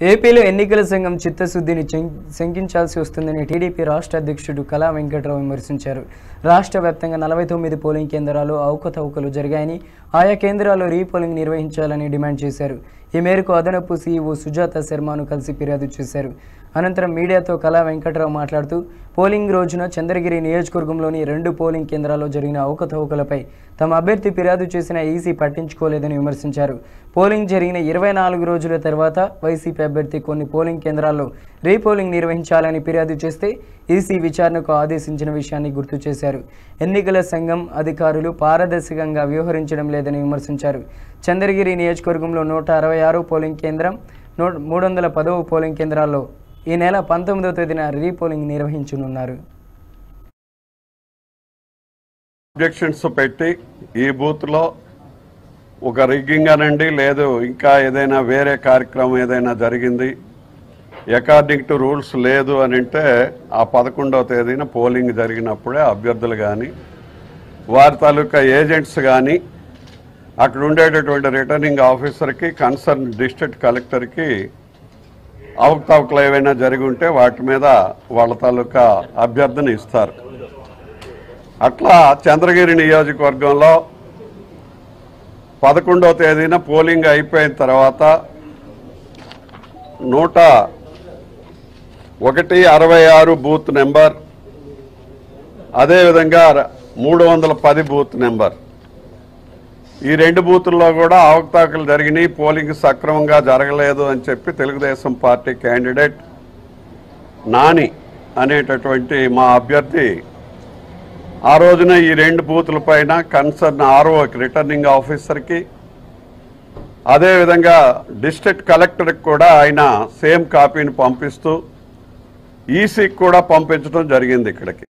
ఏపీలో ఎన్నికల సంఘం చిత్తశుద్ధిని చెం- శంకించాల్సి వస్తుందని టీడీపీ రాష్ట్ర అధ్యక్షుడు కళా వెంకట్రావు విమర్శించారు రాష్ట్ర వ్యాప్తంగా నలభై తొమ్మిది పోలింగ్ కేంద్రాలు అవకతవకలు జరిగాయని ఆయా కేంద్రాల్లో రీపోలింగ్ నిర్వహించాలని డిమాండ్ చేశారు ఈ మేరకు అదనపు సీఈఓ సుజాత శర్మను కలిసి ఫిర్యాదు చేశారు అనంతరం మీడియాతో కళా వెంకట్రావు మాట్లాడుతూ పోలింగ్ రోజున చంద్రగిరి నియోజకవర్గంలోని రెండు పోలింగ్ కేంద్రాల్లో జరిగిన అవకతవకలపై తమ అభ్యర్థి ఫిర్యాదు చేసిన ఈసీ పట్టించుకోలేదని విమర్శించారు పోలింగ్ జరిగిన ఇరవై నాలుగు రోజుల తర్వాత వైసీపీ అభ్యర్థి కొన్ని పోలింగ్ కేంద్రాల్లో రీపోలింగ్ నిర్వహించాలని ఫిర్యాదు చేస్తే ఈసీ విచారణకు ఆదేశించిన విషయాన్ని గుర్తు చేశారు ఎన్నికల సంఘం అధికారులు పారదర్శకంగా వ్యవహరించడం లేదని విమర్శించారు చంద్రగిరి నియోజకవర్గంలో నూట అరవై ఆరు పోలింగ్ కేంద్రం నూ మూడు వందల పదవ పోలింగ్ కేంద్రాల్లో ఈ నెల పంతొమ్మిదవ తేదీన రీపోలింగ్ నిర్వహించనున్నారు అబ్జెక్షన్స్ పెట్టి ఈ బూత్లో ఒక రిగ్గింగ్ అనండి లేదు ఇంకా ఏదైనా వేరే కార్యక్రమం ఏదైనా జరిగింది అకార్డింగ్ టు రూల్స్ లేదు అని అంటే ఆ పదకొండవ తేదీన పోలింగ్ జరిగినప్పుడే అభ్యర్థులు కానీ వారి తాలూకా ఏజెంట్స్ కానీ అక్కడ ఉండేటటువంటి రిటర్నింగ్ ఆఫీసర్కి కన్సర్న్ డిస్ట్రిక్ట్ కలెక్టర్కి అవకతవకలు ఏవైనా జరిగి ఉంటే వాటి మీద వాళ్ళ తాలూకా అభ్యర్థన ఇస్తారు అట్లా చంద్రగిరి నియోజకవర్గంలో పదకొండవ తేదీన పోలింగ్ అయిపోయిన తర్వాత నూట ఒకటి అరవై ఆరు బూత్ నెంబర్ అదేవిధంగా మూడు వందల పది బూత్ నెంబర్ ఈ రెండు బూతుల్లో కూడా అవకతవకలు జరిగినాయి పోలింగ్ సక్రమంగా జరగలేదు అని చెప్పి తెలుగుదేశం పార్టీ క్యాండిడేట్ నాని అనేటటువంటి మా అభ్యర్థి ఆ రోజున ఈ రెండు బూతుల పైన కన్సర్న్ ఆర్ఓ రిటర్నింగ్ ఆఫీసర్కి అదేవిధంగా డిస్ట్రిక్ట్ కలెక్టర్కి కూడా ఆయన సేమ్ కాపీని పంపిస్తూ ఈసీకి కూడా పంపించడం జరిగింది ఇక్కడికి